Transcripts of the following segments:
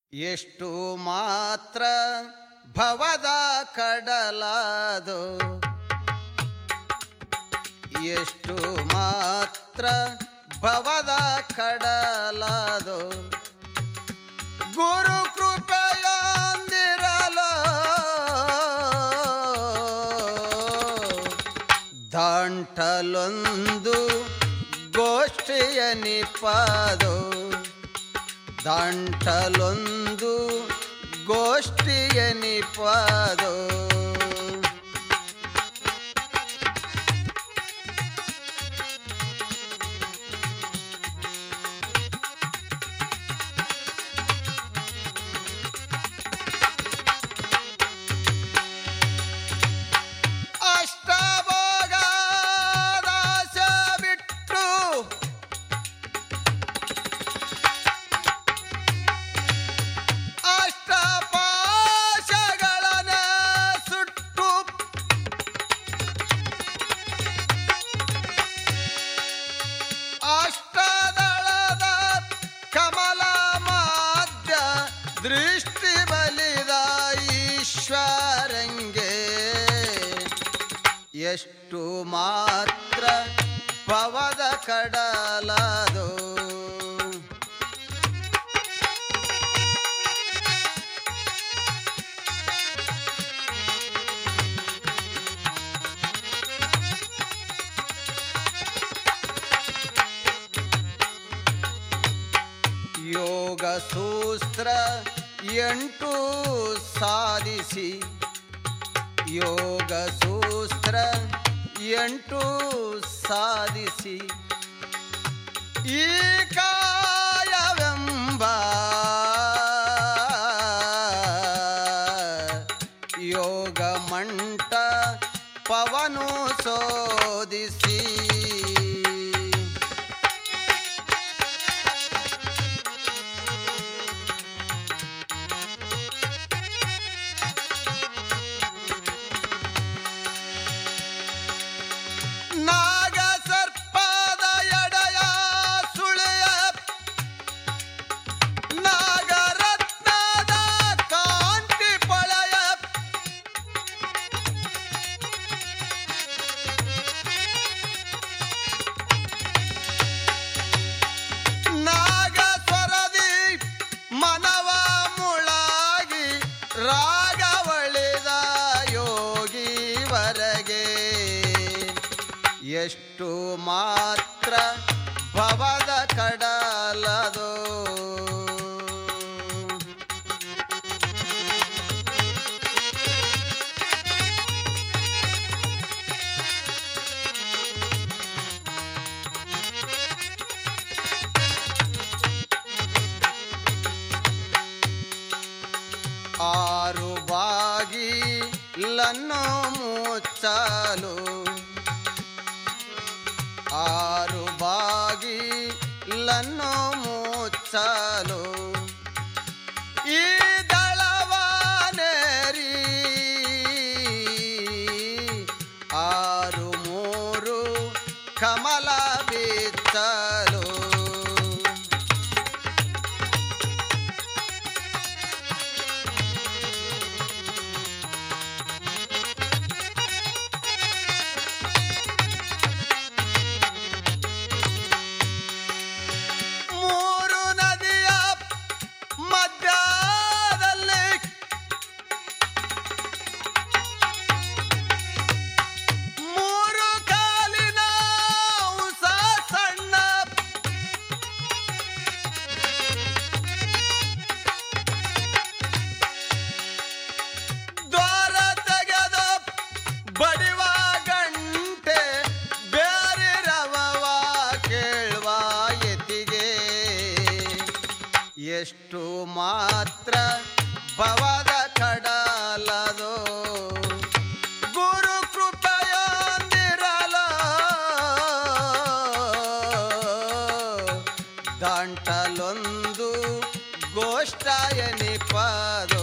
ಎಷ್ಟು ಮಾತ್ರ ಭವದ ಕಡಲಾದು ಎಷ್ಟು ಮಾತ್ರ ಭವದ ಕಡಲಾದು ಗುರು ಕೃಪೆಯಂದಿರಲು ದಾಂಟಲೊಂದು ಗೋಷ್ಠಿಯ ನಿಪಾದು ದಾಂಟಲೊಂದು ಗೋಷ್ಠಿಯ ನಿಪಾದು ಅಷ್ಟಭೋಗದಾಸ ಬಿಟ್ಟು ಅಷ್ಟಪಾಶಗಳನ ಸುಟ್ಟು ಅಷ್ಟದಳದ ಕಮಲ ಮಾಧ್ಯ ದೃಷ್ಟಿ ಬಲಿದ ಈಶ್ವರಂಗೆ ಎಷ್ಟು ಮಾತ್ರ ಪವದ ಕಡಲದು ಯೋಗ ಸೂಸ್ತ್ರ ಎಂಟು ಸಾಧಿಸಿ ಯೋಗ ಸೂಸ್ತ್ರ ಎಂಟು ಸಾಧಿಸಿ ಈ ಕಾಯವೆಂಬ ಯೋಗ ಮಂಟ ಪವನು ಸೋದಿಸಿ ನಾಗ ಸರ್ಪದ ಎಡೆಯ ಸುಳಿಯ ನಾಗರತ್ನದ ಕಾಂತಿ ಪಳೆಯ ನಾಗ ಸ್ವರದಿ ಮನವ ಮುಳಾಗಿ ರಾಗವಳಿದ ಯೋಗಿವರೆಗೆ ಎಷ್ಟು ಮಾತ್ರ ಭವದ ಕಡಲದು ಆರು ಬಾಗಿಲನ್ನು ಮುಚ್ಚಲು ಆರು ಬಾಗಿಲನ್ನು ಮುಚ್ಚಲು ಈ ದಳವನೇರಿ ಆರು ಮೂರು ಕಮಲ ಬಿಚ್ಚಲು ಮೂರು ನದಿಯ ಮಧ್ಯದಲ್ಲಿ ಮೂರು ಕಾಲಿನ ಉಸ ಸಣ್ಣ ದ್ವಾರ ತೆಗೆದ ಬಡಿವ ಗಂಟೆ ಬೇರೆ ರವವ ಕೇಳುವ ಎತಿಗೆ ಎಷ್ಟು ಮಾತ್ರ ಭವದ ಕಡಲದು ಗುರು ಕೃಪೆಯೊಂದಿರಲ ದಾಂಟಲೊಂದು ಗೋಷ್ಠಾಯ ನಿಪದು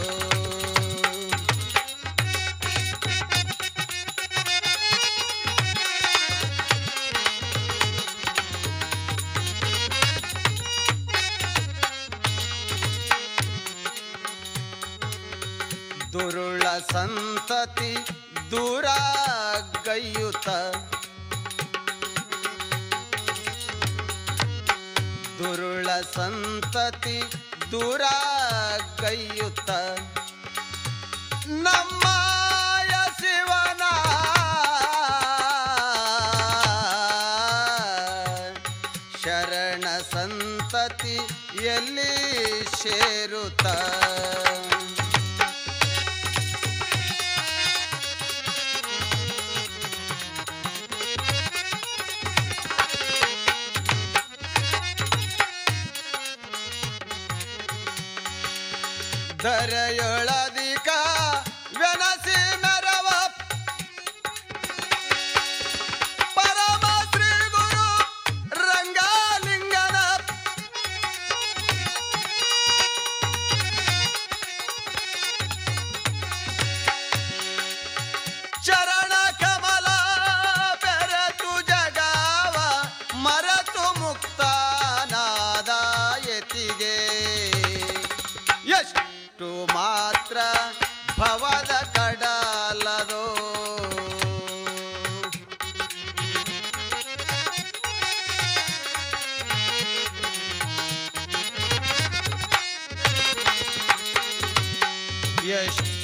ದುರುಳ ಸಂತತಿ ದೂರ ಗೈಯುತ ದುರುಳ ಸಂತತಿ ದೂರ ಗೈಯುತ ನಮ್ಮಯ ಶಿವನ ಶರಣ ಸಂತತಿ ಎಲ್ಲಿ ಸೇರುತ್ತ ದರೆಯೊಳದಿಕ ವೆನಸಿ ಮೆರವ ಪರಮ ಶ್ರೀ ಗುರು ರಂಗಲಿಂಗನ ಚರಣ ಕಮಲ ಬೆರೆತು ಜಗಾವ ಮರೆತು ಮುಕ್ತನಾದ ಯತಿಗೆ ಎಷ್ಟು ಮಾತ್ರ ಭವದ ಕಡಲದೋ ಎಷ್ಟು